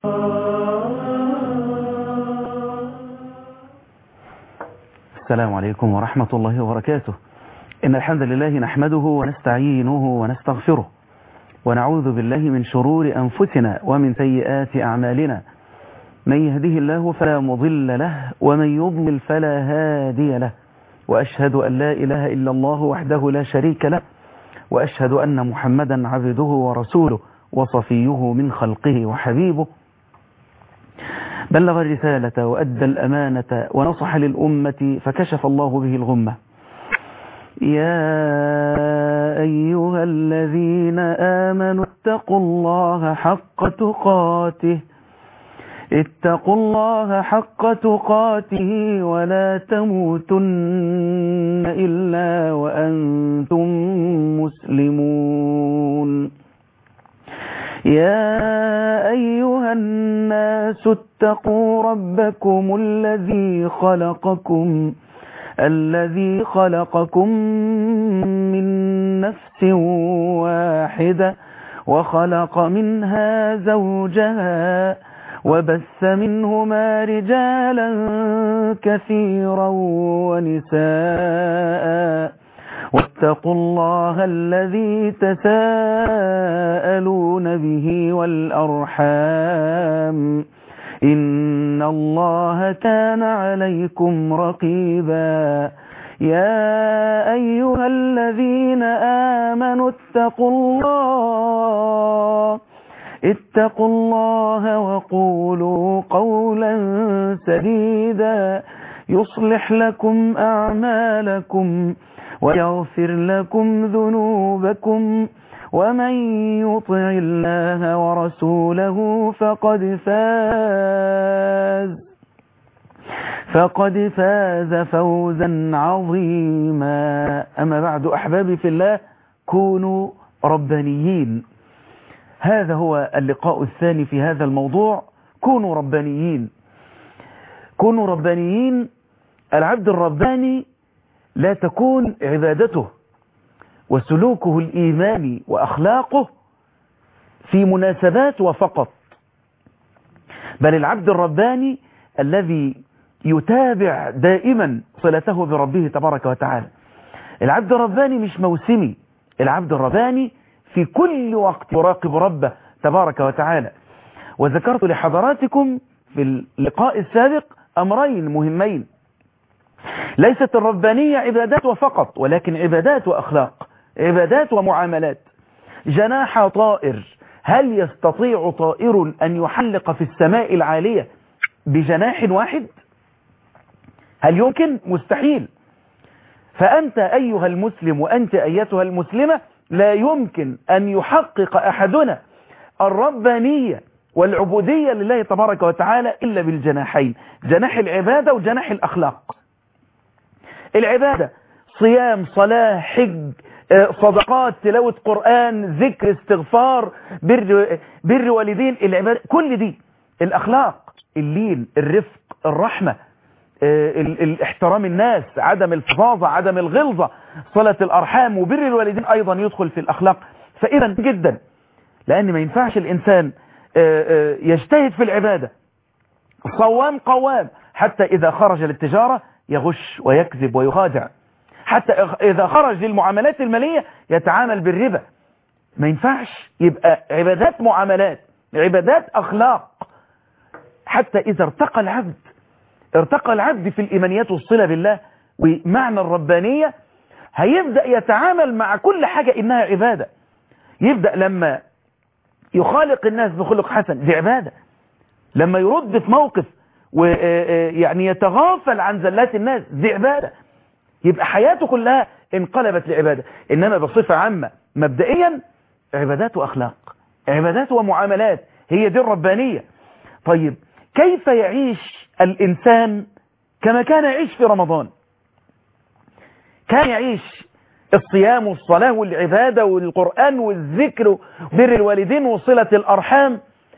السلام عليكم ورحمة الله وبركاته إن الحمد لله نحمده ونستعينه ونستغفره ونعوذ بالله من شرور أنفسنا ومن سيئات أعمالنا من يهده الله فلا مضل له ومن يضلل فلا هادي له وأشهد أن لا إله إلا الله وحده لا شريك له وأشهد أن محمدا عبده ورسوله وصفيه من خلقه وحبيبه بلغ الرسالة وأدى الأمانة ونصح للأمة فكشف الله به الغمة يا أيها الذين آمنوا اتقوا الله حق تقاته اتقوا الله حق تقاته ولا تموتن إلا وأنتم مسلمون يا أيها الناس اتقوا ربكم الذي خلقكم الذي خلقكم من نفس واحدة وخلق منها زوجها وبث منهما رجالا كثيرا ونساء واتقوا الله الذي تساءلون به والأرحام إن الله كان عليكم رقيبا يا أيها الذين آمنوا اتقوا الله اتقوا الله وقولوا قولا سديدا يصلح لكم أعمالكم ويغفر لكم ذنوبكم ومن يطع الله ورسوله فقد فاز فقد فاز فوزا عظيما أما بعد أحبابي في الله كونوا ربانيين هذا هو اللقاء الثاني في هذا الموضوع كونوا ربانيين كونوا ربانيين العبد الرباني لا تكون عبادته وسلوكه الإيماني وأخلاقه في مناسبات وفقط بل العبد الرباني الذي يتابع دائما صلته بربه تبارك وتعالى العبد الرباني مش موسمي العبد الرباني في كل وقت يراقب ربه تبارك وتعالى وذكرت لحضراتكم في اللقاء السابق أمرين مهمين ليست الربانية عبادات وفقط ولكن عبادات وأخلاق عبادات ومعاملات جناح طائر هل يستطيع طائر أن يحلق في السماء العالية بجناح واحد هل يمكن مستحيل فأنت أيها المسلم وأنت أيتها المسلمة لا يمكن أن يحقق أحدنا الربانية والعبودية لله تبارك وتعالى إلا بالجناحين جناح العبادة وجناح الأخلاق العبادة صيام صلاة حج صدقات تلاوة قرآن ذكر استغفار بر, بر والدين العبادة كل دي الأخلاق اللين الرفق الرحمة الاحترام الناس عدم الفظاظة عدم الغلظة صلة الأرحام وبر الوالدين أيضا يدخل في الأخلاق فإذا جدا لأن ما ينفعش الإنسان يجتهد في العبادة صوام قوام حتى إذا خرج للتجارة يغش ويكذب ويخادع حتى إذا خرج للمعاملات المالية يتعامل بالربا ما ينفعش يبقى عبادات معاملات عبادات أخلاق حتى إذا ارتقى العبد ارتقى العبد في الإيمانيات والصلة بالله ومعنى الربانية هيبدأ يتعامل مع كل حاجة إنها عبادة يبدأ لما يخالق الناس بخلق حسن دي عبادة لما يرد في موقف ويعني يتغافل عن زلات الناس دي عبادة يبقى حياته كلها انقلبت لعبادة إنما بصفة عامة مبدئيا عبادات وأخلاق عبادات ومعاملات هي دي الربانية طيب كيف يعيش الإنسان كما كان يعيش في رمضان كان يعيش الصيام والصلاة والعبادة والقرآن والذكر وبر الوالدين وصلة الأرحام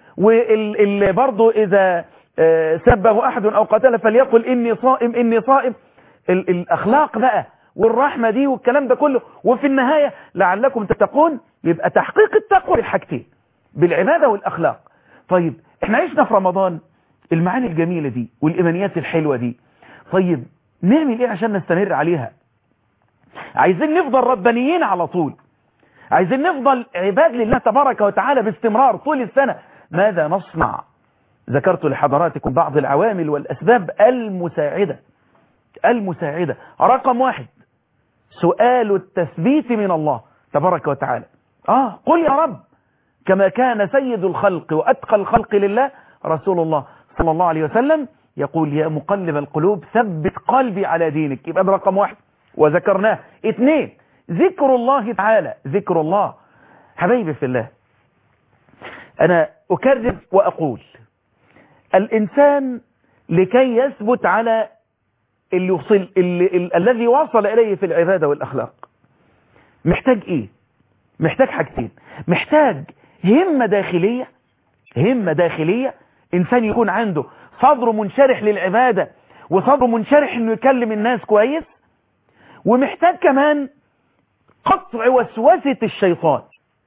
وبرضه إذا سبه أحد أو قتل فليقل إني صائم إني صائم الأخلاق بقى والرحمة دي والكلام ده كله وفي النهاية لعلكم تتقون يبقى تحقيق التقوى بالحاجتين بالعبادة والأخلاق طيب احنا عشنا في رمضان المعاني الجميلة دي والإيمانيات الحلوة دي طيب نعمل ايه عشان نستمر عليها عايزين نفضل ربانيين على طول عايزين نفضل عباد لله تبارك وتعالى باستمرار طول السنة ماذا نصنع ذكرت لحضراتكم بعض العوامل والأسباب المساعدة المساعدة رقم واحد سؤال التثبيت من الله تبارك وتعالى آه قل يا رب كما كان سيد الخلق وأتقى الخلق لله رسول الله صلى الله عليه وسلم يقول يا مقلب القلوب ثبت قلبي على دينك يبقى ده رقم واحد وذكرناه اثنين ذكر الله تعالى ذكر الله حبايبي في الله أنا أكرر وأقول الإنسان لكي يثبت على اللي وصل اللي ال الذي وصل إليه في العبادة والأخلاق محتاج إيه محتاج حاجتين محتاج همة داخلية همة داخلية إنسان يكون عنده صدره منشرح للعبادة وصدره منشرح إنه يكلم الناس كويس ومحتاج كمان قطع وسوسة الشيطان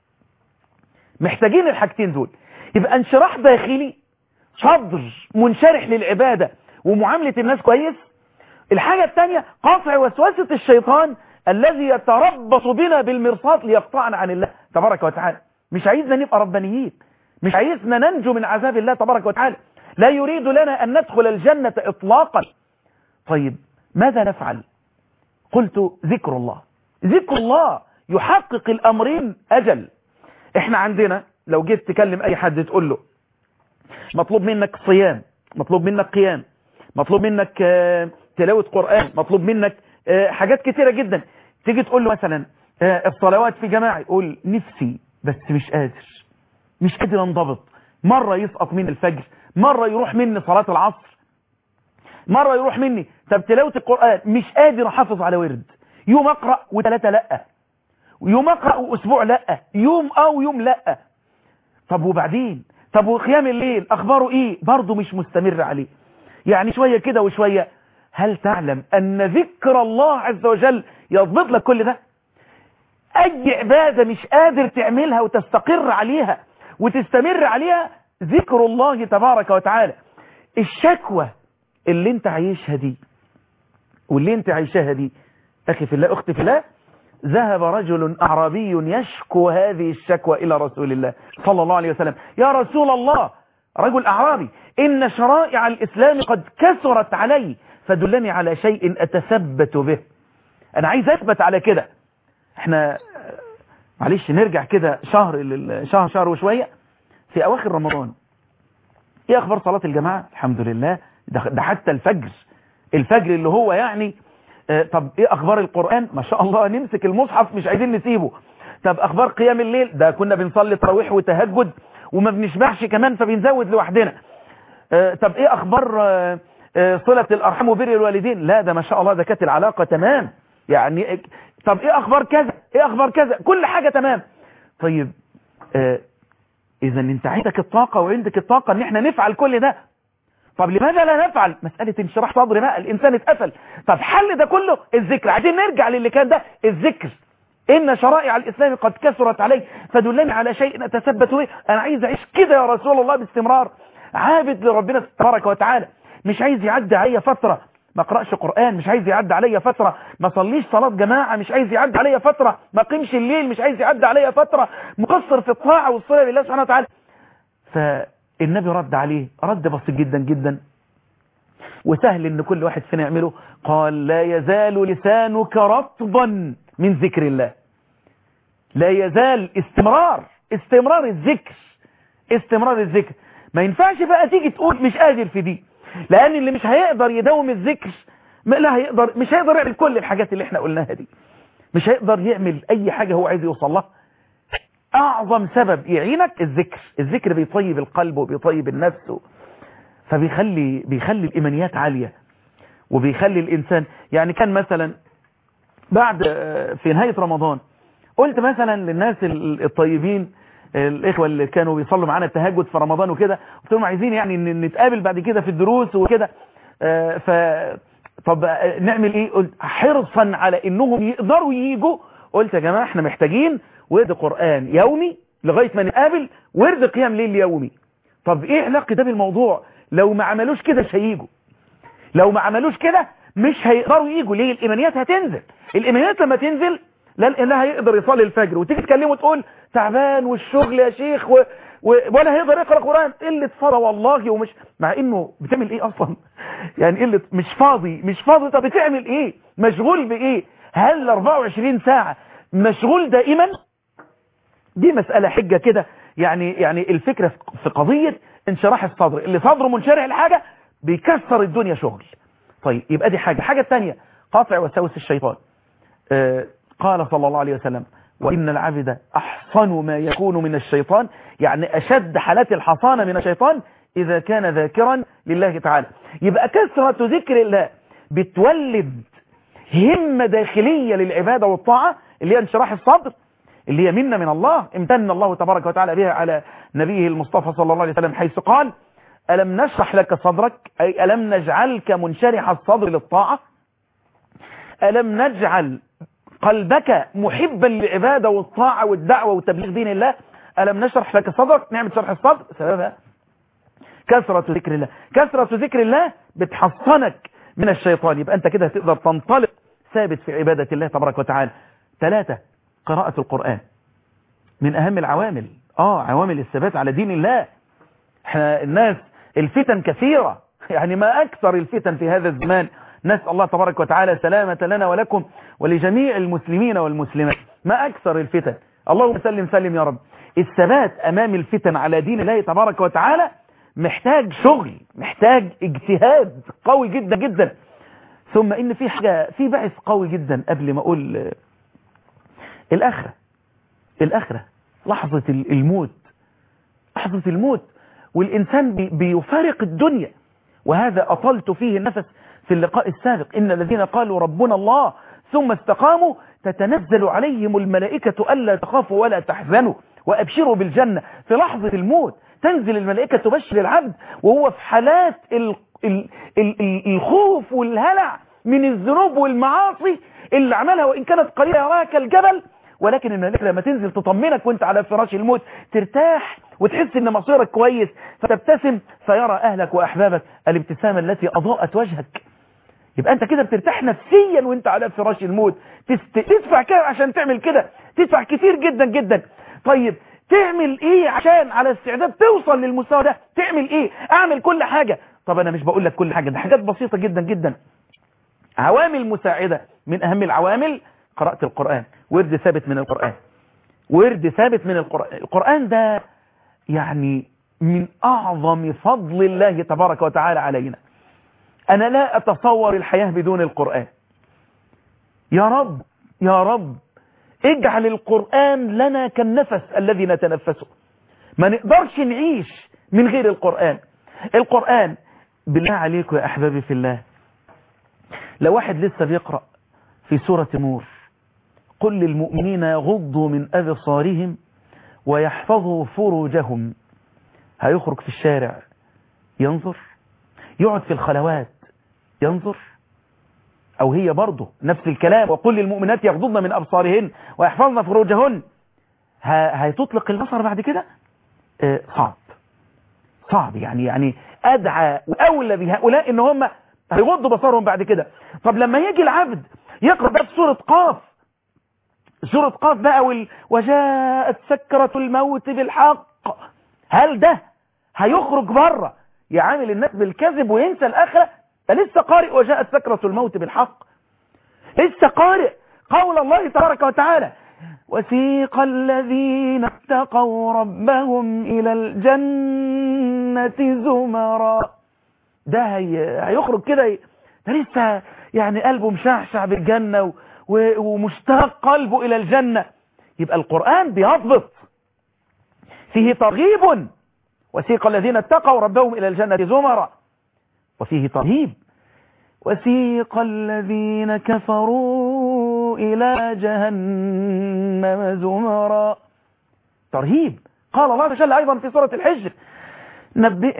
محتاجين الحاجتين دول يبقى انشراح داخلي صدر منشرح للعبادة ومعاملة الناس كويس الحاجة الثانية قطع وسوسة الشيطان الذي يتربص بنا بالمرصاد ليقطعنا عن الله تبارك وتعالى مش عايزنا نبقى ربانيين مش عايزنا ننجو من عذاب الله تبارك وتعالى لا يريد لنا أن ندخل الجنة إطلاقا طيب ماذا نفعل قلت ذكر الله ذكر الله يحقق الأمرين أجل احنا عندنا لو جيت تكلم أي حد تقول له مطلوب منك صيام مطلوب منك قيام مطلوب منك تلاوة قرآن مطلوب منك حاجات كتيرة جدا تيجي تقول له مثلا الصلوات في جماعة يقول نفسي بس مش قادر مش قادر انضبط مرة يسقط من الفجر مرة يروح مني صلاة العصر مرة يروح مني طب تلاوة القرآن مش قادر احافظ على ورد يوم اقرأ وثلاثة لأ يوم اقرأ واسبوع لأ يوم او يوم لأ طب وبعدين طب وقيام الليل اخباره ايه برضه مش مستمر عليه يعني شوية كده وشوية هل تعلم ان ذكر الله عز وجل يضبط لك كل ده اي عبادة مش قادر تعملها وتستقر عليها وتستمر عليها ذكر الله تبارك وتعالى الشكوى اللي انت عايشها دي واللي انت عايشها دي اخي في الله اختي في الله ذهب رجل اعرابي يشكو هذه الشكوى الى رسول الله صلى الله عليه وسلم يا رسول الله رجل اعرابي ان شرائع الاسلام قد كثرت علي فدلني على شيء اتثبت به انا عايز اثبت على كده احنا معلش نرجع كده شهر شهر شهر وشوية في اواخر رمضان ايه اخبار صلاة الجماعة الحمد لله ده, ده حتى الفجر الفجر اللي هو يعني اه طب ايه اخبار القرآن ما شاء الله نمسك المصحف مش عايزين نسيبه طب اخبار قيام الليل ده كنا بنصلي تراويح وتهجد وما بنشبعش كمان فبنزود لوحدنا اه طب ايه اخبار اه صلة الارحام وبر الوالدين لا ده ما شاء الله ده كانت العلاقة تمام يعني طب ايه اخبار كذا ايه اخبار كذا كل حاجة تمام طيب اه اذا انت عندك الطاقة وعندك الطاقة ان احنا نفعل كل ده طب لماذا لا نفعل مسألة انشراح صدر بقى الانسان اتقفل طب حل ده كله الذكر عايزين نرجع للي كان ده الذكر ان شرائع الاسلام قد كثرت علي فدلني على شيء اتثبت به انا عايز اعيش كده يا رسول الله باستمرار عابد لربنا تبارك وتعالى مش عايز يعدي عليا فترة ما اقراش قرآن مش عايز يعدي عليا فترة ما صليش صلاة جماعة مش عايز يعدي عليا فترة ما قيمش الليل مش عايز يعدي عليا فترة مقصر في الطاعة والصلاة لله سبحانه وتعالى فالنبي رد عليه رد بسيط جدا جدا وسهل ان كل واحد فينا يعمله قال لا يزال لسانك رطبا من ذكر الله لا يزال استمرار استمرار الذكر استمرار الذكر ما ينفعش بقى تيجي تقول مش قادر في دي لان اللي مش هيقدر يداوم الذكر لا هيقدر مش هيقدر يعمل كل الحاجات اللي احنا قلناها دي مش هيقدر يعمل اي حاجة هو عايز يوصل لها اعظم سبب يعينك الذكر الذكر بيطيب القلب وبيطيب النفس فبيخلي بيخلي الايمانيات عالية وبيخلي الانسان يعني كان مثلا بعد في نهاية رمضان قلت مثلا للناس الطيبين الاخوة اللي كانوا بيصلوا معانا التهجد في رمضان وكده قلت لهم عايزين يعني نتقابل بعد كده في الدروس وكده ف طب نعمل ايه قلت حرصا على انهم يقدروا ييجوا قلت يا جماعة احنا محتاجين ورد قرآن يومي لغاية ما نقابل ورد قيام ليل يومي طب ايه علاقة ده بالموضوع لو ما عملوش كده مش هيجوا لو ما عملوش كده مش هيقدروا يجوا ليه الايمانيات هتنزل الايمانيات لما تنزل لا لا هيقدر يصلي الفجر وتيجي تكلمه تقول تعبان والشغل يا شيخ و... و... ولا هيقدر يقرا قران قله فضى والله ومش مع انه بتعمل ايه اصلا يعني قله مش فاضي مش فاضي طب بتعمل ايه مشغول بايه هل 24 ساعه مشغول دائما دي مساله حجه كده يعني يعني الفكره في قضيه انشراح الصدر اللي صدره منشرح الحاجه بيكسر الدنيا شغل طيب يبقى دي حاجه حاجه ثانيه قاطع وساوس الشيطان آه قال صلى الله عليه وسلم وإن العبد أحصن ما يكون من الشيطان يعني أشد حالات الحصانة من الشيطان إذا كان ذاكرا لله تعالى يبقى كثرة ذكر الله بتولد همة داخلية للعبادة والطاعة اللي هي انشراح الصدر اللي هي منا من الله امتن الله تبارك وتعالى بها على نبيه المصطفى صلى الله عليه وسلم حيث قال ألم نشرح لك صدرك أي ألم نجعلك منشرح الصدر للطاعة ألم نجعل قلبك محبا للعبادة والطاعة والدعوة وتبليغ دين الله ألم نشرح لك صدرك نعمة شرح الصدر سببها كثرة ذكر الله كثرة ذكر الله بتحصنك من الشيطان يبقى أنت كده هتقدر تنطلق ثابت في عبادة الله تبارك وتعالى ثلاثة قراءة القرآن من أهم العوامل آه عوامل الثبات على دين الله احنا الناس الفتن كثيرة يعني ما أكثر الفتن في هذا الزمان نسأل الله تبارك وتعالى سلامة لنا ولكم ولجميع المسلمين والمسلمات ما أكثر الفتن اللهم سلم سلم يا رب الثبات أمام الفتن على دين الله تبارك وتعالى محتاج شغل محتاج اجتهاد قوي جدا جدا ثم إن في حاجة في بعث قوي جدا قبل ما أقول الآخرة الآخرة لحظة الموت لحظة الموت والإنسان بيفارق الدنيا وهذا أطلت فيه النفس في اللقاء السابق إن الذين قالوا ربنا الله ثم استقاموا تتنزل عليهم الملائكة ألا تخافوا ولا تحزنوا وأبشروا بالجنة في لحظة الموت تنزل الملائكة تبشر العبد وهو في حالات ال ال ال الخوف والهلع من الذنوب والمعاصي اللي عملها وإن كانت قليلة يراها كالجبل ولكن الملائكة لما تنزل تطمنك وانت على فراش الموت ترتاح وتحس ان مصيرك كويس فتبتسم فيرى اهلك واحبابك الابتسامة التي اضاءت وجهك يبقى انت كده بترتاح نفسيا وانت على فراش الموت تست... تدفع كده عشان تعمل كده تدفع كتير جدا جدا طيب تعمل ايه عشان على استعداد توصل للمستوى ده تعمل ايه اعمل كل حاجة طب انا مش بقول لك كل حاجة ده حاجات بسيطة جدا جدا عوامل مساعدة من اهم العوامل قراءة القرآن ورد ثابت من القرآن ورد ثابت من القرآن القرآن ده يعني من أعظم فضل الله تبارك وتعالى علينا أنا لا أتصور الحياة بدون القرآن يا رب يا رب اجعل القرآن لنا كالنفس الذي نتنفسه ما نقدرش نعيش من غير القرآن القرآن بالله عليكم يا أحبابي في الله لو واحد لسه بيقرأ في سورة نور قل للمؤمنين يغضوا من أبصارهم ويحفظوا فروجهم هيخرج في الشارع ينظر يقعد في الخلوات ينظر أو هي برضه نفس الكلام وقل للمؤمنات يغضضن من أبصارهن ويحفظن فروجهن هتطلق البصر بعد كده آه صعب صعب يعني يعني أدعى وأولى بهؤلاء إن هم هيغضوا بصرهم بعد كده طب لما يجي العبد يقرأ بقى سورة قاف سورة قاف بقى وال... وجاءت سكرة الموت بالحق هل ده هيخرج بره يعامل الناس بالكذب وينسى الآخرة لسه قارئ وجاءت سكرة الموت بالحق لسه قارئ قول الله تبارك وتعالى وسيق الذين اتقوا ربهم إلى الجنة زمرا ده هي... هيخرج كده ده لسه يعني قلبه مشعشع بالجنة و... و... ومشتاق قلبه إلى الجنة يبقى القرآن بيضبط فيه ترغيب وسيق الذين اتقوا ربهم إلى الجنة زمرا وفيه ترهيب وسيق الذين كفروا إلى جهنم زمرا ترهيب قال الله جل أيضا في سورة الحجر نبئ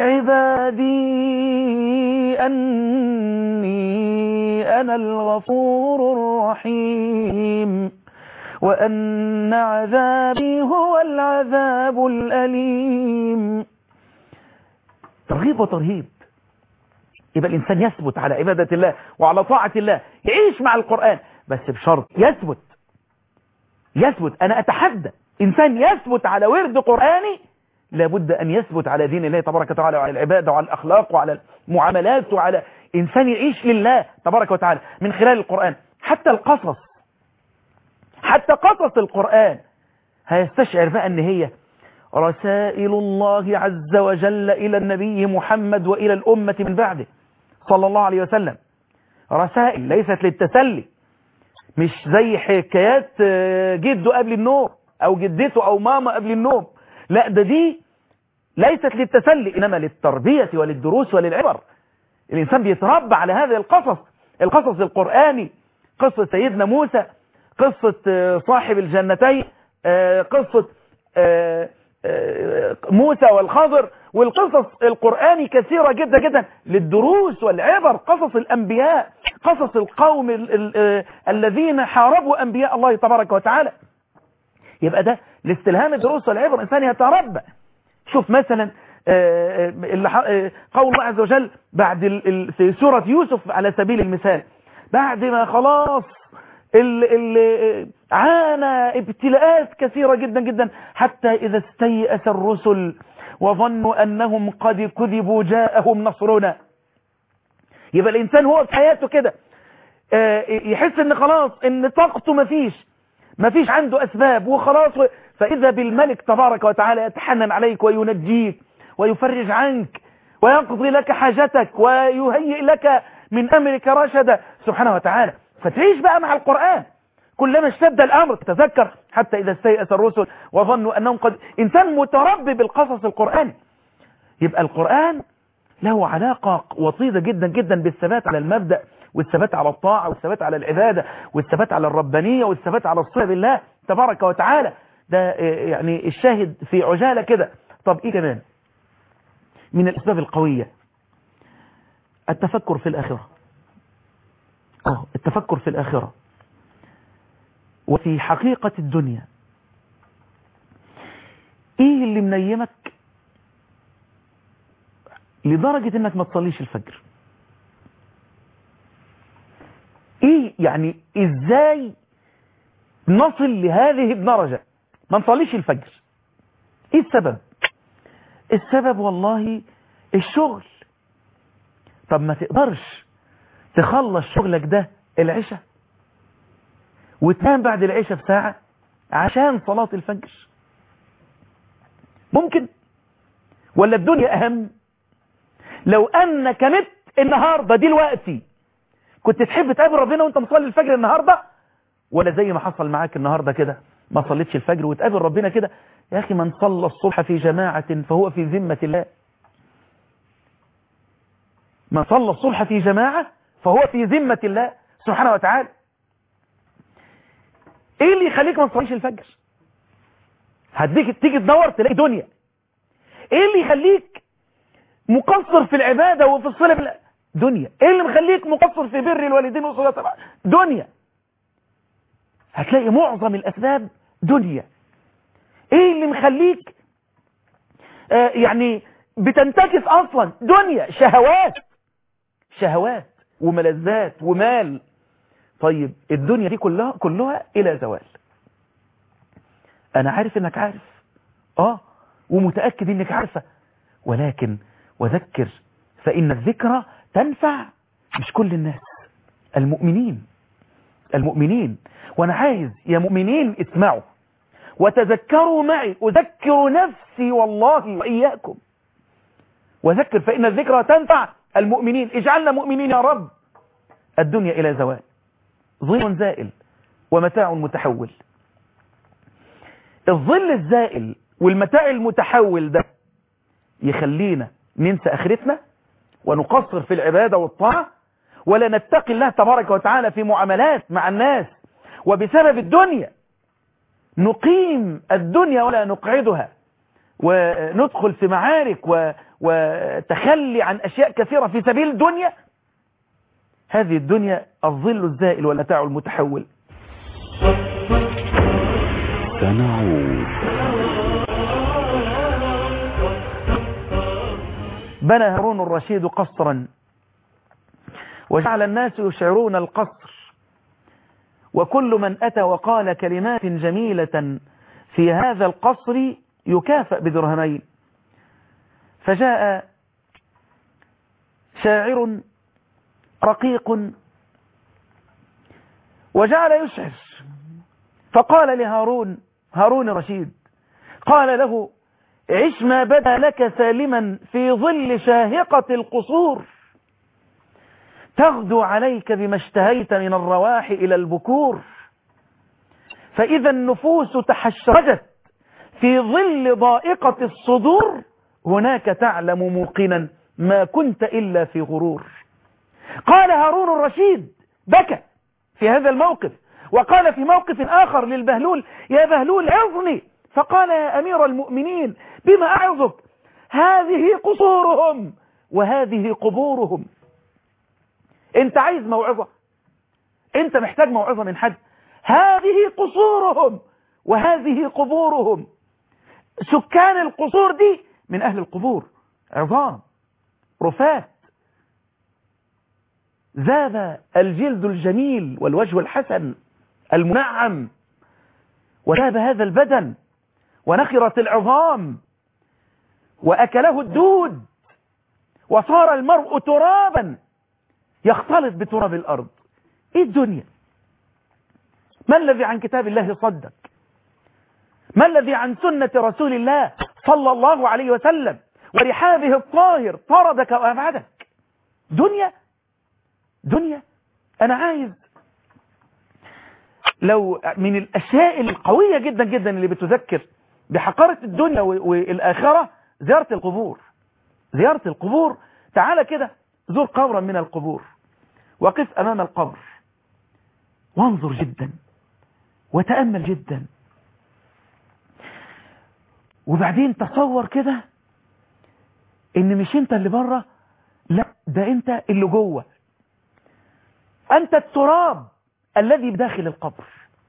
عبادي أني أنا الغفور الرحيم وأن عذابي هو العذاب الأليم ترغيب وترهيب يبقى الإنسان يثبت على عبادة الله وعلى طاعة الله يعيش مع القرآن بس بشرط يثبت يثبت أنا أتحدى إنسان يثبت على ورد قرآني لابد أن يثبت على دين الله تبارك وتعالى وعلى العبادة وعلى الأخلاق وعلى المعاملات وعلى إنسان يعيش لله تبارك وتعالى من خلال القرآن حتى القصص حتى قصص القرآن هيستشعر بقى أن هي رسائل الله عز وجل إلى النبي محمد وإلى الأمة من بعده صلى الله عليه وسلم رسائل ليست للتسلي مش زي حكايات جده قبل النوم أو جدته أو ماما قبل النوم لا ده دي ليست للتسلي إنما للتربية وللدروس وللعبر الإنسان بيتربى على هذه القصص القصص القرآني قصة سيدنا موسى قصة صاحب الجنتين قصة موسى والخضر والقصص القرآني كثيرة جدا جدا للدروس والعبر قصص الأنبياء قصص القوم ال ال الذين حاربوا أنبياء الله تبارك وتعالى يبقى ده لاستلهام الدروس والعبر الإنسان يتربى شوف مثلا قول الله عز وجل بعد في سورة يوسف على سبيل المثال بعد ما خلاص ال ال عانى ابتلاءات كثيرة جدا جدا حتى إذا استيأس الرسل وظنوا أنهم قد كذبوا جاءهم نصرنا يبقى الإنسان هو في حياته كده يحس ان خلاص ان طاقته مفيش مفيش عنده أسباب وخلاص فإذا بالملك تبارك وتعالى يتحنن عليك وينجيك ويفرج عنك ويقضي لك حاجتك ويهيئ لك من أمرك رشدا سبحانه وتعالى فتعيش بقى مع القرآن كلما اشتد الأمر تذكر حتى إذا استيأس الرسل وظنوا أنهم قد إنسان متربي بالقصص القرآني يبقى القرآن له علاقة وطيدة جدا جدا بالثبات على المبدأ والثبات على الطاعة والثبات على العبادة والثبات على الربانية والثبات على الصلة بالله تبارك وتعالى ده يعني الشاهد في عجالة كده طب إيه كمان من الأسباب القوية التفكر في الآخرة اه التفكر في الآخرة وفي حقيقة الدنيا ايه اللي منيمك لدرجة انك ما تصليش الفجر ايه يعني ازاي نصل لهذه الدرجة ما نصليش الفجر ايه السبب السبب والله الشغل طب ما تقدرش تخلص شغلك ده العشاء وتنام بعد العشاء بساعة عشان صلاة الفجر ممكن ولا الدنيا أهم لو أنك مت النهاردة دلوقتي كنت تحب تقابل ربنا وانت مصلي الفجر النهاردة ولا زي ما حصل معاك النهاردة كده ما صليتش الفجر وتقابل ربنا كده يا أخي من صلى الصبح في جماعة فهو في ذمة الله من صلى الصبح في جماعة فهو في ذمة الله سبحانه وتعالى ايه اللي يخليك ما تصليش الفجر هديك تيجي تدور تلاقي دنيا ايه اللي يخليك مقصر في العبادة وفي الصلاة بالله دنيا ايه اللي مخليك مقصر في بر الوالدين وصلاة دنيا هتلاقي معظم الاسباب دنيا ايه اللي مخليك آه يعني بتنتكس اصلا دنيا شهوات شهوات وملذات ومال طيب الدنيا دي كلها كلها الى زوال انا عارف انك عارف اه ومتأكد انك عارفة ولكن وذكر فان الذكرى تنفع مش كل الناس المؤمنين المؤمنين وانا عايز يا مؤمنين اسمعوا وتذكروا معي اذكر نفسي والله واياكم وذكر فان الذكرى تنفع المؤمنين اجعلنا مؤمنين يا رب الدنيا الى زوال ظل زائل ومتاع متحول الظل الزائل والمتاع المتحول ده يخلينا ننسى اخرتنا ونقصر في العبادة والطاعة ولا نتقي الله تبارك وتعالى في معاملات مع الناس وبسبب الدنيا نقيم الدنيا ولا نقعدها وندخل في معارك و... وتخلي عن أشياء كثيرة في سبيل الدنيا هذه الدنيا الظل الزائل والمتاع المتحول سنعود بنى هارون الرشيد قصرا وجعل الناس يشعرون القصر وكل من أتى وقال كلمات جميلة في هذا القصر يكافأ بدرهمين فجاء شاعر رقيق وجعل يشعر فقال لهارون هارون رشيد قال له عش ما بدا لك سالما في ظل شاهقة القصور تغدو عليك بما اشتهيت من الرواح إلى البكور فإذا النفوس تحشرجت في ظل ضائقة الصدور هناك تعلم موقنا ما كنت إلا في غرور قال هارون الرشيد بكى في هذا الموقف وقال في موقف آخر للبهلول يا بهلول عظني فقال يا أمير المؤمنين بما أعظك هذه قصورهم وهذه قبورهم انت عايز موعظة انت محتاج موعظة من حد هذه قصورهم وهذه قبورهم سكان القصور دي من أهل القبور عظام رفات ذاب الجلد الجميل والوجه الحسن المنعم وذاب هذا البدن ونخرت العظام وأكله الدود وصار المرء ترابا يختلط بتراب الأرض إيه الدنيا ما الذي عن كتاب الله صدق ما الذي عن سنة رسول الله صلى الله عليه وسلم ورحابه الطاهر طردك وأبعدك دنيا دنيا أنا عايز لو من الأشياء القوية جدا جدا اللي بتذكر بحقارة الدنيا والآخرة زيارة القبور زيارة القبور تعال كده زور قبرا من القبور وقف أمام القبر وانظر جدا وتأمل جدا وبعدين تصور كده ان مش انت اللي بره لا ده انت اللي جوه انت التراب الذي بداخل القبر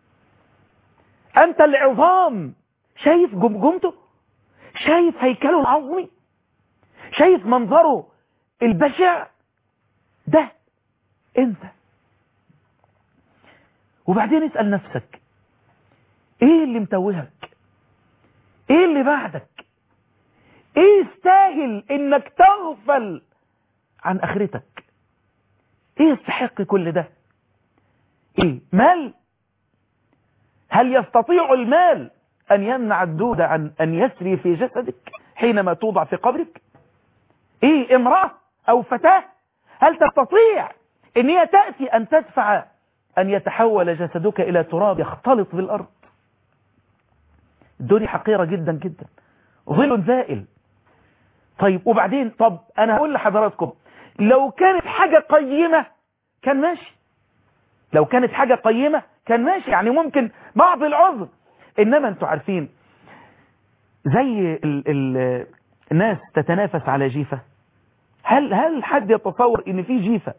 انت العظام شايف جمجمته شايف هيكله العظمي شايف منظره البشع ده انت وبعدين اسأل نفسك ايه اللي متوهك ايه اللي بعدك ايه يستاهل انك تغفل عن اخرتك ايه يستحق كل ده ايه مال هل يستطيع المال ان يمنع الدود عن ان يسري في جسدك حينما توضع في قبرك ايه امرأة او فتاة هل تستطيع ان هي تأتي ان تدفع ان يتحول جسدك الى تراب يختلط بالارض الدنيا حقيرة جدا جدا ظل زائل طيب وبعدين طب انا هقول لحضراتكم لو كانت حاجة قيمة كان ماشي لو كانت حاجة قيمة كان ماشي يعني ممكن بعض العذر انما انتوا عارفين زي ال ال الناس تتنافس على جيفة هل هل حد يتصور ان في جيفة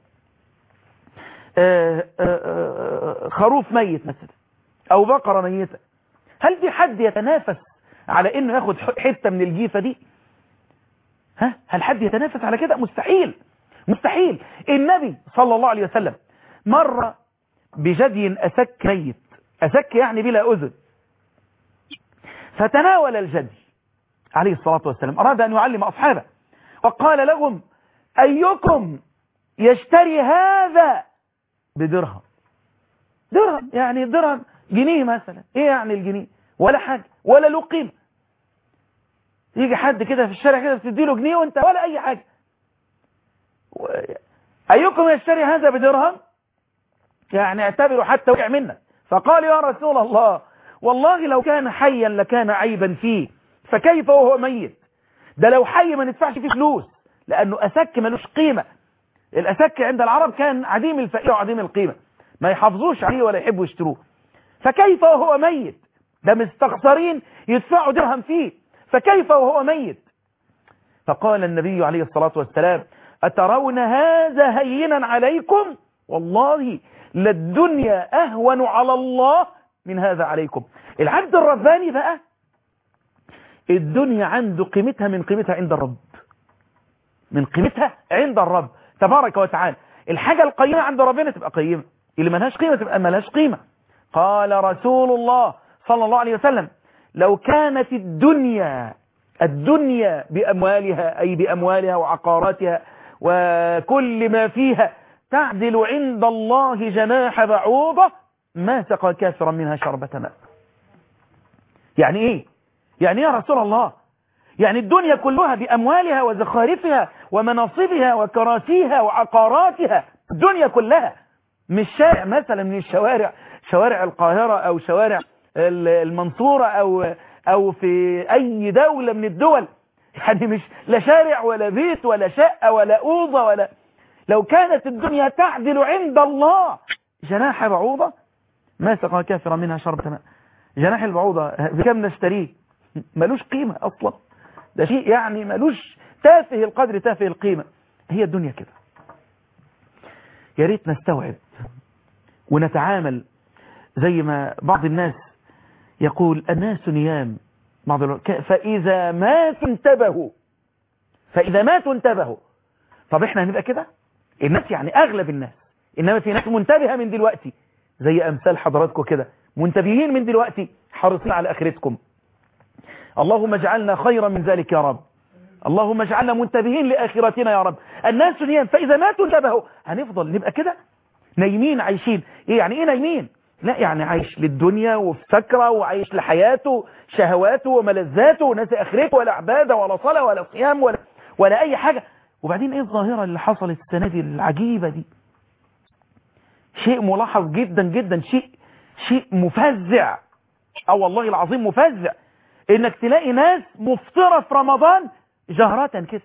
آآ آآ خروف ميت مثلا او بقرة ميتة هل في حد يتنافس على انه ياخد حتة من الجيفة دي ها هل حد يتنافس على كده مستحيل مستحيل النبي صلى الله عليه وسلم مر بجدي أسك ميت أسك يعني بلا أذن فتناول الجدي عليه الصلاة والسلام أراد أن يعلم أصحابه وقال لهم أيكم يشتري هذا بدرهم درهم يعني درهم جنيه مثلا ايه يعني الجنيه ولا حاجة ولا له قيمة يجي حد كده في الشارع كده تديله جنيه وانت ولا اي حاجة و... ايكم يشتري هذا بدرهم يعني اعتبروا حتى وقع منك فقال يا رسول الله والله لو كان حيا لكان عيبا فيه فكيف وهو ميت ده لو حي ما ندفعش فيه فلوس لانه اسك ملوش قيمة الاسك عند العرب كان عديم الفائدة وعديم القيمة ما يحافظوش عليه ولا يحبوا يشتروه فكيف وهو ميت ده مستخسرين يدفعوا درهم فيه فكيف وهو ميت فقال النبي عليه الصلاة والسلام أترون هذا هينا عليكم والله للدنيا أهون على الله من هذا عليكم العبد الرباني بقى الدنيا عنده قيمتها من قيمتها عند الرب من قيمتها عند الرب تبارك وتعالى الحاجة القيمة عند ربنا تبقى قيمة اللي ملهاش قيمة تبقى ملهاش قيمة قال رسول الله صلى الله عليه وسلم لو كانت الدنيا الدنيا بأموالها أي بأموالها وعقاراتها وكل ما فيها تعدل عند الله جناح بعوضة ما سقى كافرا منها شربة ماء يعني ايه يعني يا رسول الله يعني الدنيا كلها بأموالها وزخارفها ومناصبها وكراسيها وعقاراتها الدنيا كلها مش شارع مثلا من الشوارع شوارع القاهرة أو شوارع المنصورة أو, أو في أي دولة من الدول يعني مش لا شارع ولا بيت ولا شقة ولا أوضة ولا لو كانت الدنيا تعدل عند الله جناح بعوضة ما سقى كافرا منها شربة ماء جناح البعوضة بكم نشتريه ملوش قيمة أصلا ده شيء يعني ملوش تافه القدر تافه القيمة هي الدنيا كده يا ريت نستوعب ونتعامل زي ما بعض الناس يقول الناس نيام بعض الوقت فإذا ماتوا انتبهوا فإذا ماتوا انتبهوا طب احنا هنبقى كده الناس يعني أغلب الناس إنما في ناس منتبهة من دلوقتي زي أمثال حضراتكم كده منتبهين من دلوقتي حريصين على آخرتكم اللهم اجعلنا خيرا من ذلك يا رب اللهم اجعلنا منتبهين لآخرتنا يا رب الناس نيام فإذا ماتوا انتبهوا هنفضل نبقى كده نايمين عايشين ايه يعني ايه نايمين لا يعني عايش للدنيا وفي سكرة وعايش لحياته شهواته وملذاته وناس اخرته ولا عبادة ولا صلاة ولا صيام ولا, ولا اي حاجة وبعدين ايه الظاهرة اللي حصلت السنة دي العجيبة دي شيء ملاحظ جدا جدا شيء شيء مفزع او والله العظيم مفزع انك تلاقي ناس مفطرة في رمضان جهرة كده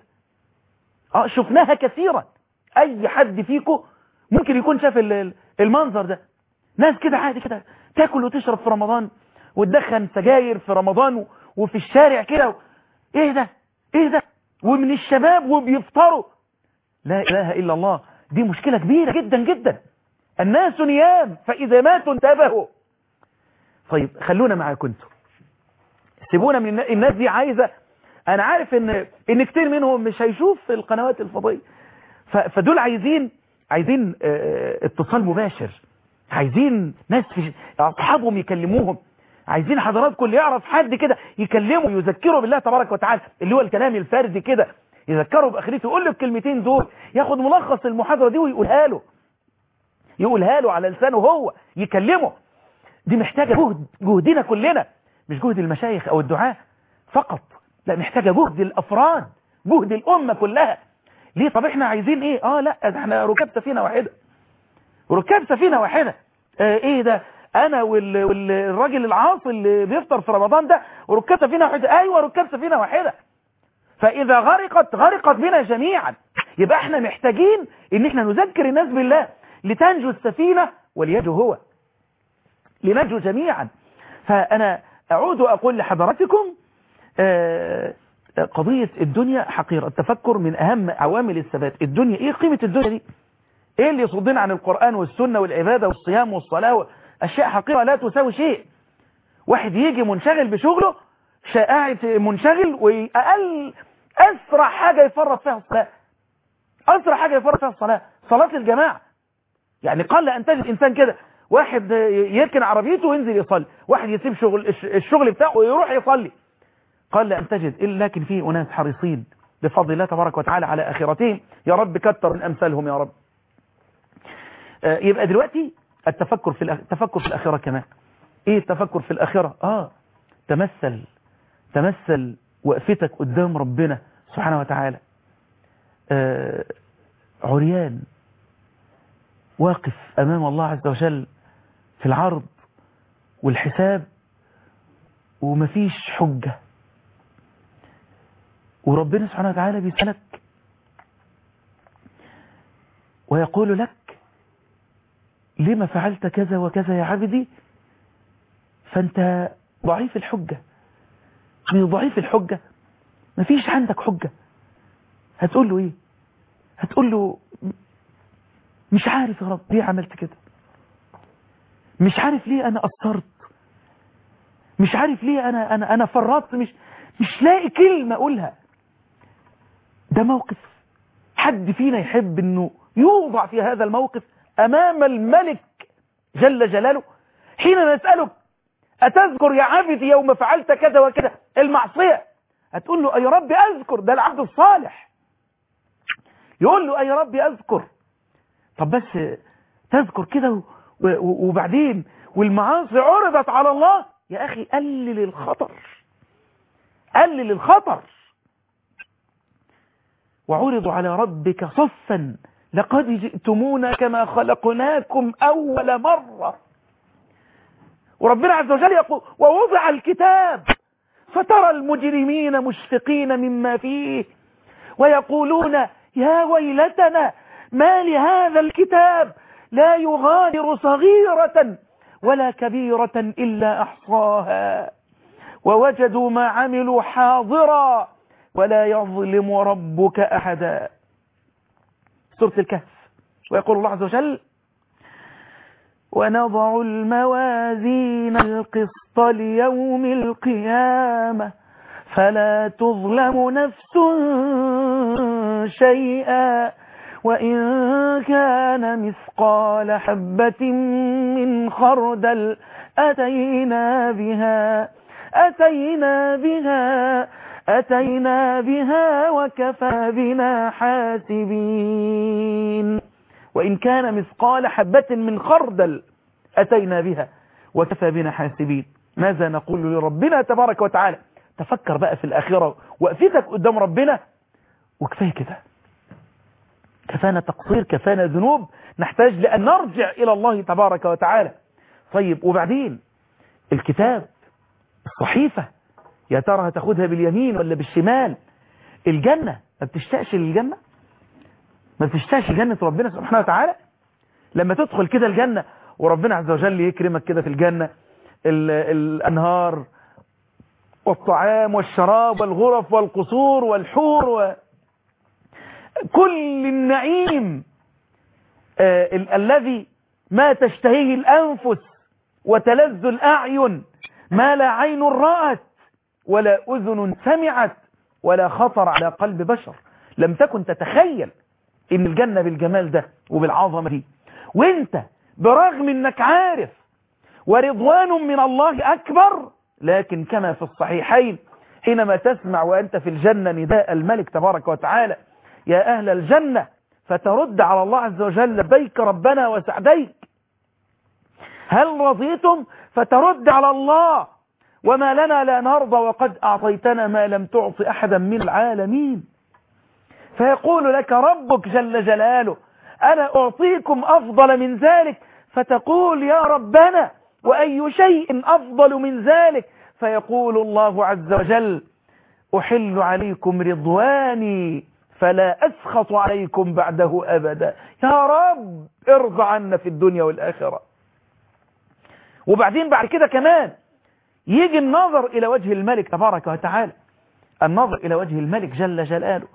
اه شفناها كثيرا اي حد فيكم ممكن يكون شاف المنظر ده ناس كده عادي كده تاكل وتشرب في رمضان وتدخن سجاير في رمضان وفي الشارع كده ايه ده ايه ده ومن الشباب وبيفطروا لا اله الا الله دي مشكلة كبيرة جدا جدا الناس نيام فاذا ماتوا انتبهوا طيب خلونا معاكم انتوا سيبونا من الناس دي عايزة انا عارف ان ان كتير منهم مش هيشوف القنوات الفضائية فدول عايزين عايزين اتصال مباشر عايزين ناس في اصحابهم يكلموهم عايزين حضراتكم اللي يعرف حد كده يكلمه يذكره بالله تبارك وتعالى اللي هو الكلام الفردي كده يذكره باخرته يقول له الكلمتين دول ياخد ملخص المحاضره دي ويقولها له يقولها له على لسانه هو يكلمه دي محتاجه جهد جهدنا كلنا مش جهد المشايخ او الدعاة فقط لا محتاجه جهد الافراد جهد الامه كلها ليه طب احنا عايزين ايه اه لا احنا ركاب سفينه واحده ركاب سفينه واحده اه ايه ده انا وال... والراجل العاصي اللي بيفطر في رمضان ده وركاب سفينه واحده ايوه ركاب سفينه واحده فاذا غرقت غرقت بنا جميعا يبقى احنا محتاجين ان احنا نذكر الناس بالله لتنجو السفينه وليجو هو لنجو جميعا فانا اعود واقول لحضراتكم اه قضية الدنيا حقيرة التفكر من أهم عوامل الثبات الدنيا إيه قيمة الدنيا دي إيه اللي يصدنا عن القرآن والسنة والعبادة والصيام والصلاة أشياء حقيرة لا تساوي شيء واحد يجي منشغل بشغله قاعد منشغل وأقل أسرع حاجة يفرط فيها الصلاة أسرع حاجة يفرط فيها الصلاة صلاة الجماعة يعني قل أن تجد إنسان كده واحد يركن عربيته وينزل يصلي واحد يسيب شغل الشغل بتاعه ويروح يصلي قال لأن تجد إلا لكن فيه أناس حريصين بفضل الله تبارك وتعالى على آخرتهم يا رب كتر من أمثالهم يا رب آه يبقى دلوقتي التفكر في التفكر في الآخرة كمان إيه التفكر في الآخرة آه تمثل تمثل وقفتك قدام ربنا سبحانه وتعالى آه عريان واقف أمام الله عز وجل في العرض والحساب ومفيش حجة وربنا سبحانه وتعالى بيسألك ويقول لك لما فعلت كذا وكذا يا عبدي فانت ضعيف الحجة من ضعيف الحجة مفيش عندك حجة هتقول له ايه هتقول له مش عارف يا رب ليه عملت كده مش عارف ليه انا قصرت مش عارف ليه انا انا انا فرطت مش مش لاقي كلمة اقولها ده موقف حد فينا يحب انه يوضع في هذا الموقف امام الملك جل جلاله حين نسألك أتذكر يا عبدي يوم فعلت كذا وكذا المعصية هتقول له أي ربي أذكر ده العبد الصالح يقول له أي ربي أذكر طب بس تذكر كده وبعدين والمعاصي عرضت على الله يا أخي قلل الخطر قلل الخطر وعرضوا على ربك صفا لقد جئتمونا كما خلقناكم أول مرة وربنا عز وجل يقول ووضع الكتاب فترى المجرمين مشفقين مما فيه ويقولون يا ويلتنا ما لهذا الكتاب لا يغادر صغيرة ولا كبيرة إلا أحصاها ووجدوا ما عملوا حاضرا ولا يظلم ربك أحدا سورة الكهف ويقول الله عز وجل ونضع الموازين القسط ليوم القيامة فلا تظلم نفس شيئا وإن كان مثقال حبة من خردل أتينا بها أتينا بها أتينا بها وكفى بنا حاسبين وإن كان مثقال حبة من خردل أتينا بها وكفى بنا حاسبين ماذا نقول لربنا تبارك وتعالى تفكر بقى في الآخرة وقفتك قدام ربنا وكفاية كده كفانا تقصير كفانا ذنوب نحتاج لأن نرجع إلى الله تبارك وتعالى طيب وبعدين الكتاب الصحيفة يا ترى هتاخدها باليمين ولا بالشمال الجنة ما بتشتاقش للجنة ما بتشتاقش جنة ربنا سبحانه وتعالى لما تدخل كده الجنة وربنا عز وجل يكرمك كده في الجنة ال الأنهار والطعام والشراب والغرف والقصور والحور و... كل النعيم آه ال الذي ما تشتهيه الأنفس وتلذ الأعين ما لا عين رأت ولا أذن سمعت ولا خطر على قلب بشر لم تكن تتخيل ان الجنة بالجمال ده وبالعظمة دي وانت برغم انك عارف ورضوان من الله اكبر لكن كما في الصحيحين حينما تسمع وانت في الجنة نداء الملك تبارك وتعالى يا اهل الجنة فترد على الله عز وجل لبيك ربنا وسعديك هل رضيتم فترد على الله وما لنا لا نرضى وقد أعطيتنا ما لم تعط أحدا من العالمين فيقول لك ربك جل جلاله أنا أعطيكم أفضل من ذلك فتقول يا ربنا وأي شيء أفضل من ذلك فيقول الله عز وجل أحل عليكم رضواني فلا أسخط عليكم بعده أبدا يا رب ارضى عنا في الدنيا والآخرة وبعدين بعد كده كمان يجي النظر إلى وجه الملك تبارك وتعالى النظر إلى وجه الملك جل جلاله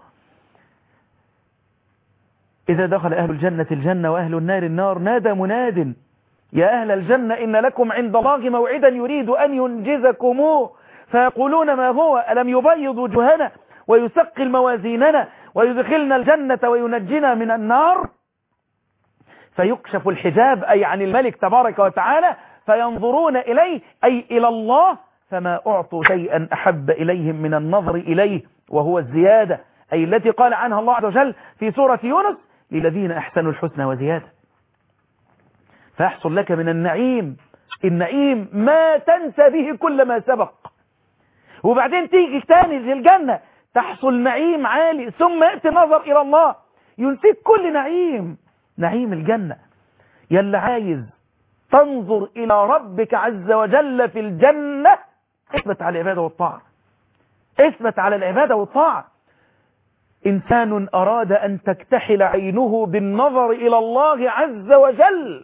إذا دخل أهل الجنة الجنة وأهل النار النار نادى مناد يا أهل الجنة إن لكم عند الله موعدا يريد أن ينجزكموه فيقولون ما هو ألم يبيض وجهنا ويثقل موازيننا ويدخلنا الجنة وينجنا من النار فيكشف الحجاب أي عن الملك تبارك وتعالى فينظرون إليه أي إلى الله فما أعطوا شيئا أحب إليهم من النظر إليه وهو الزيادة أي التي قال عنها الله عز وجل في سورة يونس للذين أحسنوا الحسنى وزيادة فيحصل لك من النعيم النعيم ما تنسى به كل ما سبق وبعدين تيجي تاني للجنة تحصل نعيم عالي ثم يأتي نظر إلى الله ينسيك كل نعيم نعيم الجنة يلا عايز تنظر إلى ربك عز وجل في الجنة اثبت على العبادة والطاعة اثبت على العبادة والطاعة إنسان أراد أن تكتحل عينه بالنظر إلى الله عز وجل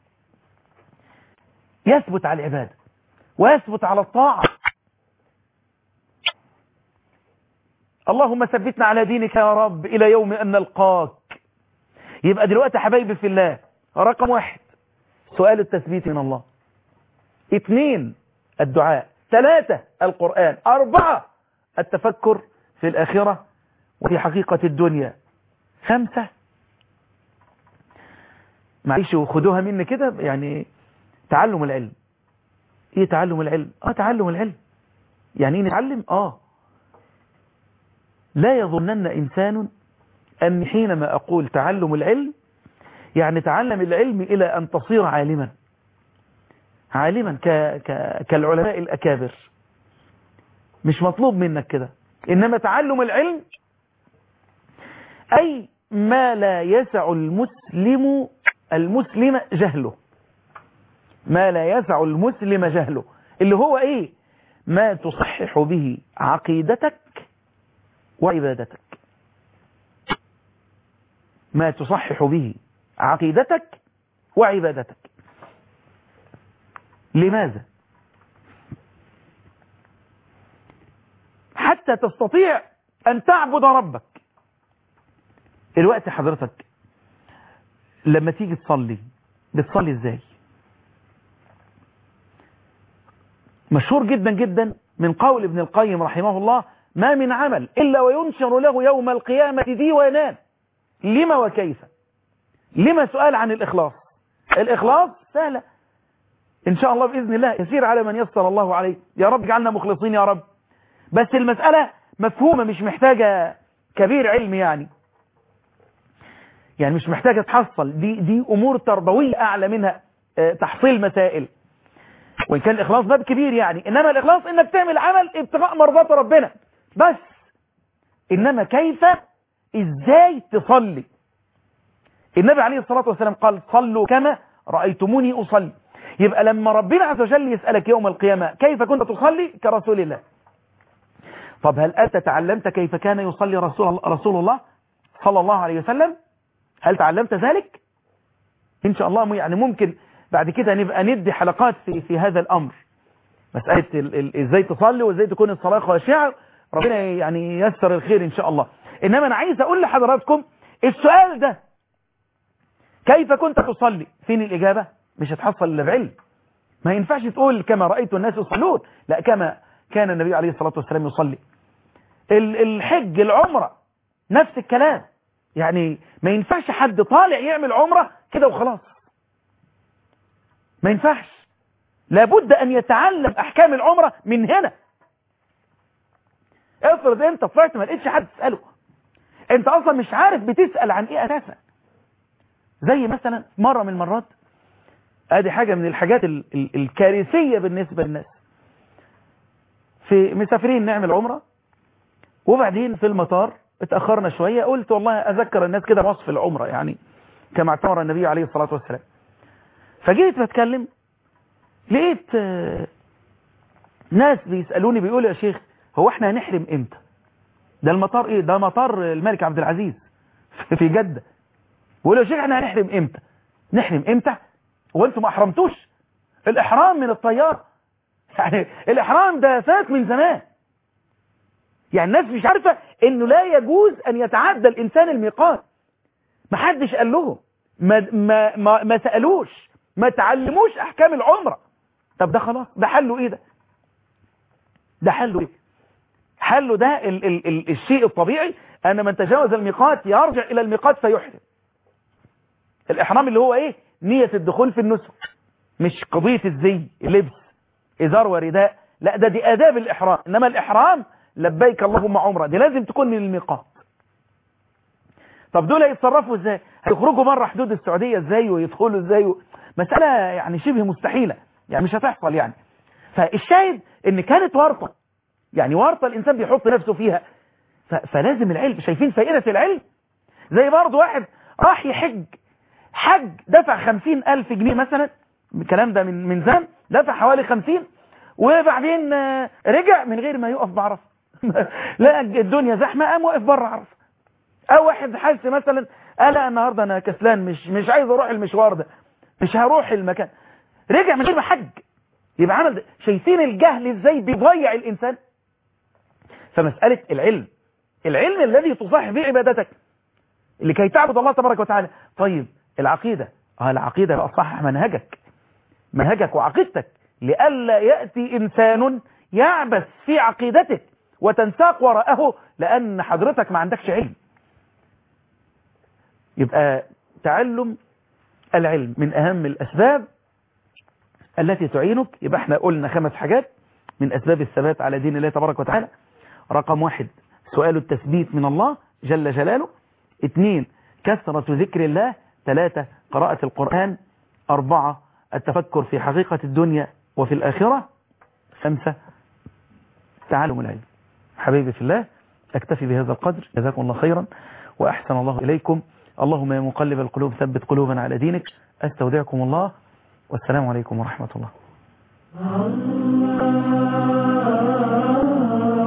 يثبت على العبادة ويثبت على الطاعة اللهم ثبتنا على دينك يا رب إلى يوم أن نلقاك يبقى دلوقتي حبايبي في الله رقم واحد سؤال التثبيت من الله اثنين الدعاء ثلاثة القرآن أربعة التفكر في الآخرة وفي حقيقة الدنيا خمسة معلش وخدوها مني كده يعني تعلم العلم ايه تعلم العلم اه تعلم العلم يعني ايه نتعلم اه لا يظنن انسان ان حينما اقول تعلم العلم يعني تعلم العلم الى ان تصير عالما عالما ك... ك... كالعلماء الاكابر مش مطلوب منك كده انما تعلم العلم اي ما لا يسع المسلم المسلم جهله ما لا يسع المسلم جهله اللي هو ايه ما تصحح به عقيدتك وعبادتك ما تصحح به عقيدتك وعبادتك لماذا حتى تستطيع أن تعبد ربك الوقت حضرتك لما تيجي تصلي بتصلي ازاي مشهور جدا جدا من قول ابن القيم رحمه الله ما من عمل إلا وينشر له يوم القيامة ديوانان لما وكيف لما سؤال عن الإخلاص الإخلاص سهلة إن شاء الله بإذن الله يسير على من يسر الله عليه يا رب اجعلنا مخلصين يا رب بس المسألة مفهومة مش محتاجة كبير علم يعني يعني مش محتاجة تحصل دي, دي أمور تربوية أعلى منها تحصيل مسائل وإن كان الإخلاص باب كبير يعني إنما الإخلاص إنك تعمل عمل ابتغاء مرضات ربنا بس إنما كيف إزاي تصلي النبي عليه الصلاة والسلام قال صلوا كما رأيتموني أصلي يبقى لما ربنا عز وجل يسألك يوم القيامة كيف كنت تصلي كرسول الله طب هل أنت تعلمت كيف كان يصلي رسول, رسول الله صلى الله عليه وسلم هل تعلمت ذلك إن شاء الله يعني ممكن بعد كده نبقى ندي حلقات في, في هذا الأمر مسألة ازاي تصلي وازاي تكون الصلاة خاشعة ربنا يعني يسر الخير إن شاء الله إنما أنا عايز أقول لحضراتكم السؤال ده كيف كنت تصلي فين الإجابة مش هتحصل إلا بعلم ما ينفعش تقول كما رأيت الناس يصلون لا كما كان النبي عليه الصلاة والسلام يصلي الحج العمرة نفس الكلام يعني ما ينفعش حد طالع يعمل عمرة كده وخلاص ما ينفعش لابد أن يتعلم أحكام العمرة من هنا افرض انت طلعت ما لقيتش حد تسأله انت اصلا مش عارف بتسأل عن ايه اساسا زي مثلا مرة من المرات ادي حاجة من الحاجات ال ال الكارثية بالنسبة للناس في مسافرين نعمل عمرة وبعدين في المطار اتأخرنا شوية قلت والله اذكر الناس كده وصف العمرة يعني كما اعتبر النبي عليه الصلاة والسلام فجيت بتكلم لقيت ناس بيسألوني بيقولوا يا شيخ هو احنا هنحرم امتى ده المطار ايه ده مطار الملك عبد العزيز في جدة بيقولوا يا شيخ احنا هنحرم امتى نحرم امتى وانتم ما احرمتوش الاحرام من الطيارة يعني الاحرام ده فات من زمان يعني الناس مش عارفة انه لا يجوز ان يتعدى الانسان الميقات ما حدش قال لهم ما, ما, ما, ما سألوش ما تعلموش احكام العمرة طب ده خلاص ده حله ايه ده ده حله ايه حله ده ال ال ال الشيء الطبيعي ان من تجاوز الميقات يرجع الى الميقات فيحرم الاحرام اللي هو ايه نية الدخول في النسك مش قضية الزي اللبس ازار ورداء لا ده دي اداب الاحرام انما الاحرام لبيك اللهم عمره دي لازم تكون من الميقات طب دول هيتصرفوا ازاي هيخرجوا بره حدود السعودية ازاي ويدخلوا ازاي و... مسألة يعني شبه مستحيلة يعني مش هتحصل يعني فالشاهد ان كانت ورطة يعني ورطة الانسان بيحط نفسه فيها ف... فلازم العلم شايفين فائدة العلم زي برضه واحد راح يحج حج دفع خمسين الف جنيه مثلا الكلام ده من من زمان دفع حوالي خمسين وبعدين رجع من غير ما يقف بعرفه لا الدنيا زحمة قام واقف بره عرفه او واحد حاسس مثلا قال النهارده انا كسلان مش مش عايز اروح المشوار ده مش هروح المكان رجع من غير ما حج يبقى عمل ده شايفين الجهل ازاي بيضيع الانسان فمسألة العلم العلم الذي تصحح به عبادتك لكي تعبد الله تبارك وتعالى طيب العقيدة اه العقيدة بقى صحح منهجك منهجك وعقيدتك لئلا يأتي إنسان يعبث في عقيدته وتنساق وراءه لأن حضرتك ما عندكش علم يبقى تعلم العلم من أهم الأسباب التي تعينك يبقى احنا قلنا خمس حاجات من أسباب الثبات على دين الله تبارك وتعالى رقم واحد سؤال التثبيت من الله جل جلاله اثنين كثرة ذكر الله ثلاثة قراءة القرآن أربعة التفكر في حقيقة الدنيا وفي الآخرة خمسة تعلم العلم حبيبي في الله أكتفي بهذا القدر جزاكم الله خيرا وأحسن الله إليكم اللهم يا مقلب القلوب ثبت قلوبنا على دينك أستودعكم الله والسلام عليكم ورحمة الله